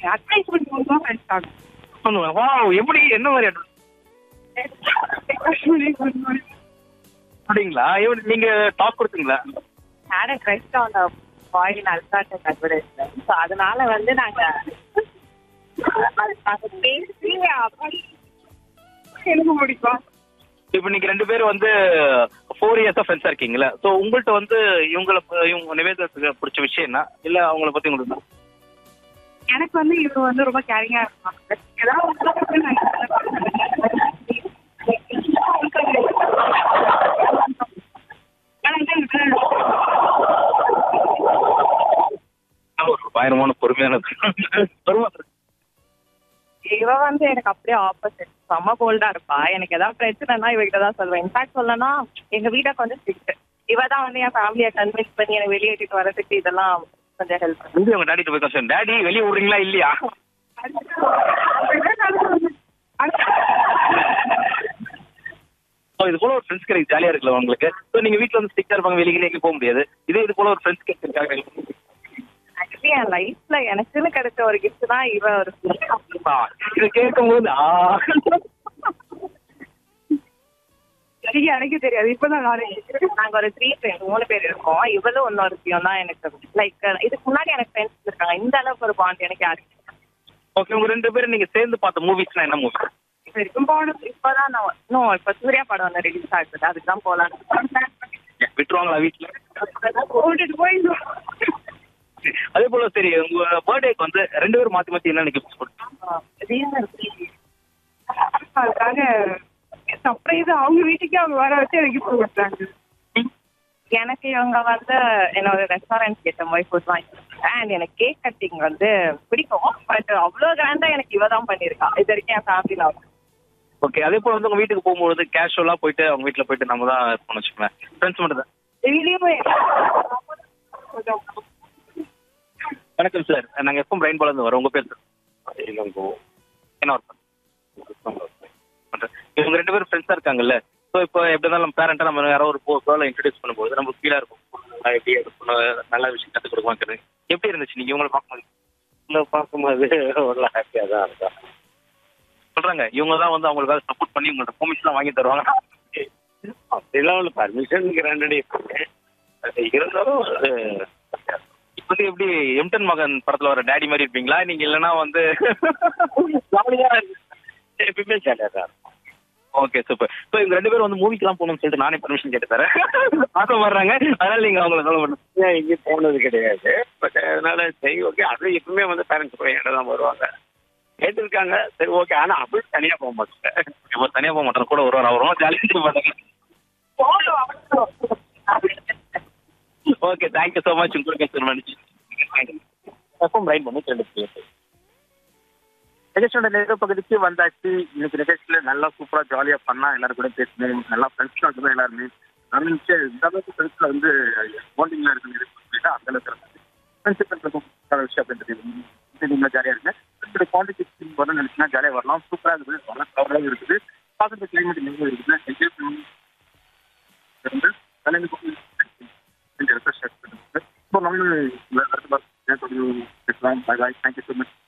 அட்வைஸ்மெண்ட் மூலமா ஃப்ரெண்ட்ஸ் ஆகும் பண்ணுவேன் வா எப்படி என்ன மாதிரி advice? அப்படிங்களா எப்படி நீங்க டாக் கொடுத்தீங்களா had a crush on a boy in Alphabet advertisement. So அதனால வந்து நாங்க அது- அது பேசி அப்புறம் எனக்கு பிடிக்கும் இப்போ நீங்க ரெண்டு பேரும் வந்து ஃபோர் இயர்ஸா ஃப்ரெண்ட்ஸா இருக்கீங்களா சோ உங்கள்ட்ட வந்து இவங்கள இவங்க நிவேதத்துக்கு பிடிச்ச விஷயம் என்ன இல்ல அவங்கள பத்தி உங்களுக்கு என்ன? எனக்கு வந்து இவர் வந்து ரொம்ப கேரிங்கா இருப்பாங்க ஏதாவது ஒண்ணு வந்து நான் ஒரு பயங்கரமான பொறுமையான பொறுமை இவ வந்து எனக்கு அப்படியே ஆப்போசிட் செம்ம போல்டா இருப்பா எனக்கு ஏதாவது பிரச்சனைனா இவகிட்ட தான் சொல்லுவேன் இன்ஃபேக்ட் சொல்லனா எங்க வீட்டை கொஞ்சம் ஸ்ட்ரிக்ட் இவ தான் வந்து என் ஃபேமிலியை கன்வின்ஸ் பண்ணி எனக்கு வெளியேற்றிட்டு வரதுக்கு இதெல்லாம் கொஞ்சம் ஹெல்ப் பண்ணும் வந்து உங்க டாடி போய் கொஸ்டின் டாடி வெளியே விடுறீங்களா இல்லையா So, இது போல ஒரு ஃப்ரெண்ட்ஸ் கிடைக்கு ஜாலியா இருக்குல்ல உங்களுக்கு ஸோ நீங்க வீட்ல வந்து ஸ்டிக்கா இருப்பாங்க வெளியே எங்கேயும் போக முடியாது இதே இது போல ஒரு ஃப்ரெண்ட்ஸ் கிடைச்சிருக்காங்க ஆக்சுவலி என் லைஃப்ல எனக்குன்னு கிடைச்ச ஒரு gift தான் இவ ஒரு ஆ, இதை கேட்கும் போது ஆ சரி, எனக்கு தெரியாது இப்பதான் நாலேஜ் நாங்க ஒரு த்ரீ ஃப்ரெண்ட் மூணு பேர் இருக்கோம் இவளும் இன்னொருத்தையும் தான் எனக்கு லைக் இதுக்கு முன்னாடி எனக்கு ஃப்ரெண்ட்ஸ் இருக்காங்க இந்த அளவுக்கு ஒரு பாண்ட் எனக்கு யாருக்கு ஓகே உங்க ரெண்டு பேரும் நீங்க சேர்ந்து பார்த்த மூவிஸ்னா என்ன மூவி இது வரைக்கும் போனது இப்பதான் நான் இன்னும் இப்ப சூர்யா படம் வந்து ரிலீஸ் ஆகுது அதுக்கு தான் போலாம் விட்டுருவாங்களா வீட்ல கூட்டிட்டு போய் அதே போல சரி உங்க பர்த்டேக்கு வந்து ரெண்டு பேரும் மாத்தி மாத்தி என்ன கிஃப்ட் கொடுத்தோம் அதுக்காக சர்ப்ரைஸ் அவங்க வீட்டுக்கே அவங்க வர வச்சு எனக்கு gift கொடுத்தாங்க எனக்கு இவங்க வந்து என்னோட ரெஸ்டாரண்ட் கேட்ட மாதிரி ஃபுட் வாங்கி அண்ட் எனக்கு கேக் கட்டிங் வந்து பிடிக்கும் பட் அவ்வளோ கிராண்டா எனக்கு இவ தான் பண்ணியிருக்கா இது வரைக்கும் என் ஃபேமிலியில் ஓகே அதே போல வந்து உங்க வீட்டுக்கு போகும்போது கேஷுவலா போயிட்டு அவங்க வீட்ல போயிட்டு நம்ம தான் இருப்போம்னு வச்சுக்கோங்களேன் ஃப்ரெண்ட்ஸ் மட்டும் தான் டெய்லியுமே வணக்கம் சார் நாங்க எப்போ பிரைன் பால இருந்து வரோம் உங்க பேர் சார் இளங்கோ என்ன ஒர்க் பண்றேன் இவங்க ரெண்டு பேரும் ஃப்ரெண்ட்ஸா இருக்காங்கல்ல ஸோ இப்போ எப்படி இருந்தாலும் பேரண்டா நம்ம யாரோ ஒரு கேர்ளை இன்ட்ரடியூஸ் பண்ணும்போது நமக்கு ஃபீலா இருக்கும் நான் எப்படி இருக்கணும் நல்ல விஷயம் கற்றுக் கொடுக்குமாங்கிறது எப்படி இருந்துச்சு நீங்க இவங்களை பார்க்கும்போது இல்லை பார்க்கும்போது ஒரு ஹாப்பியாக தான் இருக்கும் சொல்றாங்க இவங்க தான் வந்து அவங்களுக்காக சப்போர்ட் பண்ணி உங்கள்ட்ட பெர்மிஷன் வாங்கி தருவாங்க அப்படிலாம் ஒரு பர்மிஷன் கிராண்டடி அது இருந்தாலும் அது இப்போ வந்து எப்படி எம்டன் மகன் படத்துல வர டேடி மாதிரி இருப்பீங்களா நீங்க இல்லைன்னா வந்து ஜாலியா எப்பயுமே ஜாலியாக தான் இருக்கும் ஓகே சூப்பர் ஸோ இவங்க ரெண்டு பேரும் வந்து மூவிக்கெல்லாம் போகணும்னு சொல்லிட்டு நானே பர்மிஷன் கேட்டு தரேன் ஆசைப்படுறாங்க அதனால நீங்க அவங்கள சொல்ல மாட்டேன் ஏன் எங்கேயும் போனது கிடையாது பட் அதனால சரி ஓகே அது எப்பவுமே வந்து பேரண்ட்ஸ் கூட என்கிட்ட தான் வருவாங்க கேட்டிருக்காங்க சரி ஓகே ஆனால் அப்படி தனியாக போக மாட்டேன் இப்போ தனியா போக மாட்டேன் கூட வருவார் அவர் ரொம்ப ஜாலியாக இருக்க மாட்டாங்க ஓகே தேங்க்யூ ஸோ மச் உங்களுக்கு பேசுகிறேன் எப்போ ரைட் பண்ணி ரெண்டு நிகழ்ச்சியோட நிறைவு பகுதிக்கு வந்தாச்சு இன்னைக்கு நிகழ்ச்சியில நல்லா சூப்பரா ஜாலியா பண்ணா எல்லாரும் கூட பேசணும் நல்லா ஃப்ரெண்ட்ஸ் தான் எல்லாருமே ஆரம்பிச்சு இந்த அளவுக்கு ஃப்ரெண்ட்ஸ்ல வந்து பாண்டிங்ல இருக்கு சொல்லிட்டு அந்த அளவுக்கு இருந்துச்சு ஃப்ரெண்ட்ஷிப் விஷயம் அப்படின்றது இது நீங்க ஜாலியா இருக்கு ஃப்ரெண்ட்ஸோட கான்டாக்ட் வரணும்னு நினைச்சுன்னா ஜாலியா வரலாம் சூப்பரா இருக்குது நல்லா கவலையாக இருக்குது பாசிட்டிவ் கிளைமேட் நிறைய இருக்குது என்ஜாய் பண்ணி இருந்து தலைமை ரெஃப்ரெஷ் இப்போ நம்ம அடுத்த பார்த்து பேசலாம் bye bye thank you so much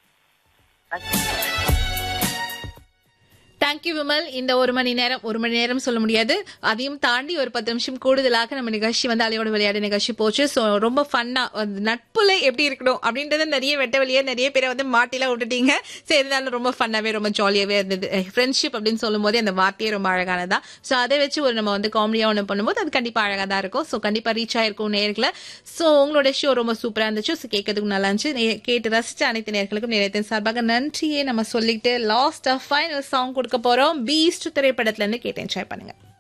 thank you Vimal இந்த ஒரு மணி நேரம் ஒரு மணி நேரம் சொல்ல முடியாது அதையும் தாண்டி ஒரு பத்து நிமிஷம் கூடுதலாக நம்ம நிகழ்ச்சி வந்து அலையோட விளையாட நிகழ்ச்சி போச்சு ஸோ ரொம்ப ஃபன்னா நட்புல எப்படி இருக்கணும் அப்படின்றத நிறைய வெட்ட வெளியே நிறைய பேரை வந்து மாட்டிலாம் விட்டுட்டீங்க சரி இருந்தாலும் ரொம்ப ஃபன்னாவே ரொம்ப ஜாலியாவே இருந்தது ஃப்ரெண்ட்ஷிப் அப்படின்னு சொல்லும் போதே அந்த வார்த்தையே ரொம்ப அழகானதா ஸோ அதை வச்சு ஒரு நம்ம வந்து காமெடியா ஒன்று பண்ணும்போது அது கண்டிப்பா அழகா தான் இருக்கும் ஸோ கண்டிப்பா ரீச் ஆயிருக்கும் நேர்களை ஸோ உங்களோட ஷோ ரொம்ப சூப்பரா இருந்துச்சு ஸோ கேட்கறதுக்கு நல்லா இருந்துச்சு நே- கேட்டு ரசிச்ச அனைத்து நேர்களுக்கும் நிலையத்தின் சார்பாக நன்றியே நம்ம சொல்லிட்டு லாஸ்ட் ஃபைனல் சாங் கொடுக்க போறோம் பீஸ்ட் திரைப்படத்துல இருந்து கேட்டு என்ஜாய் பண்ணுங்க